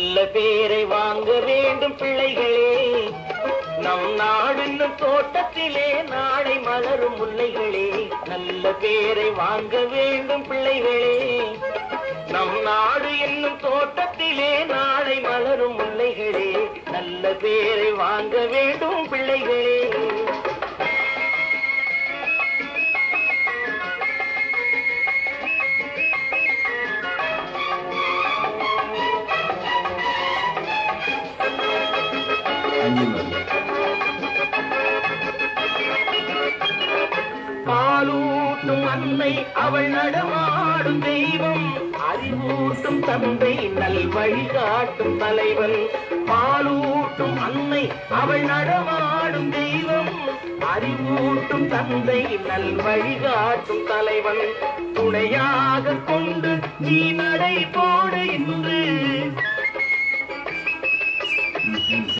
நல்ல பேரை வாங்க வேண்டும் பிள்ளைகளே நம் நாடென்னும் தோட்டத்திலே நாளை மலரும் முல்லைகளே நல்ல பேரை வாங்க வேண்டும் பிள்ளைகளே நம் நாடு என்னும் தோட்டத்திலே நாளை மலரும் முல்லைகளே நல்ல பேரை வாங்க வேண்டும் பிள்ளைகளே அஞ்சில் வரல பாலூட்டும் அன்னை அவள் நடமாடும் தெய்வம் அறிவூட்டும் தந்தை நல் வழிகாட்டும் தலைவன் பாலூட்டும் அன்னை அவள் நடமாடும் தெய்வம் அறிவூட்டும் தந்தை நல் வழிகாட்டும் தலைவன் துணையாக கொண்டு நீ நடை போடு இன்று